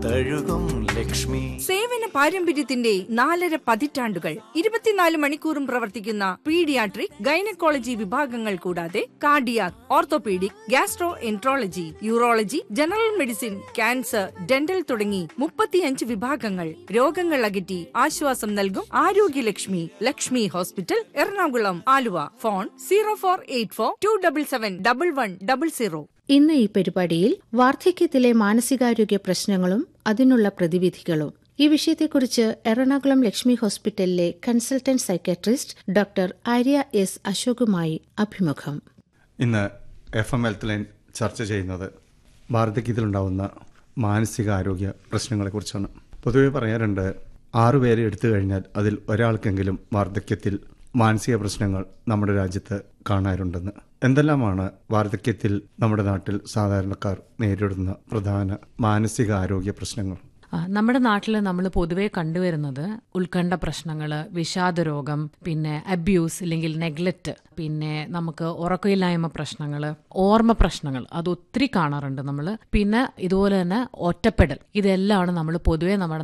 തഴുകും ലക്ഷ്മി സേവന പാരമ്പര്യത്തിന്റെ നാലര പതിറ്റാണ്ടുകൾ ഇരുപത്തിനാല് മണിക്കൂറും പ്രവർത്തിക്കുന്ന പീഡിയാട്രിക് ഗൈനക്കോളജി വിഭാഗങ്ങൾ കൂടാതെ cardiac orthopaedic gastroenterology urology general medicine cancer dental തുടങ്ങി മുപ്പത്തിയഞ്ച് വിഭാഗങ്ങൾ രോഗങ്ങൾ അകറ്റി ആശ്വാസം നൽകും Arogyalakshmi Lakshmi hospital Ernakulam Aluva phone zero four eight four two double seven double one double zero ഇന്ന് ഈ പരിപാടിയിൽ വാർദ്ധക്യത്തിലെ മാനസികാരോഗ്യ പ്രശ്നങ്ങളും അതിനുള്ള പ്രതിവിധികളും ഈ വിഷയത്തെക്കുറിച്ച് എറണാകുളം ലക്ഷ്മി ഹോസ്പിറ്റലിലെ consultant psychiatrist doctor Arya S അശോകുമായി അഭിമുഖം ഇന്ന് എഫ് എം ഹെൽത്ത് ലൈൻ ചർച്ച ചെയ്യുന്നത് വാർദ്ധക്യത്തിലുണ്ടാവുന്ന മാനസികാരോഗ്യ പ്രശ്നങ്ങളെക്കുറിച്ചാണ് പൊതുവെ പറയാറുണ്ട് ആറുപേരെ എടുത്തു കഴിഞ്ഞാൽ അതിൽ ഒരാൾക്കെങ്കിലും വാർദ്ധക്യത്തിൽ മാനസിക പ്രശ്നങ്ങൾ നമ്മുടെ രാജ്യത്ത് കാണാറുണ്ടെന്ന് എന്തെല്ലാമാണ് വാർദ്ധക്യത്തിൽ നമ്മുടെ നാട്ടിൽ സാധാരണക്കാർ നേരിടുന്ന പ്രധാന മാനസികാരോഗ്യ പ്രശ്നങ്ങൾ ആ, നമ്മുടെ നാട്ടിൽ നമ്മൾ പൊതുവേ കണ്ടുവരുന്നത് ഉത്കണ്ഠ പ്രശ്നങ്ങൾ വിഷാദരോഗം പിന്നെ അബ്യൂസ് ഇല്ലെങ്കിൽ നെഗ്ലക്റ്റ് പിന്നെ നമുക്ക് ഉറക്കമില്ലായ്മ പ്രശ്നങ്ങൾ ഓർമ്മ പ്രശ്നങ്ങൾ അത് ഒത്തിരി കാണാറുണ്ട് നമ്മൾ പിന്നെ ഇതുപോലെ തന്നെ ഒറ്റപ്പെടൽ ഇതെല്ലാമാണ് നമ്മൾ പൊതുവേ നമ്മുടെ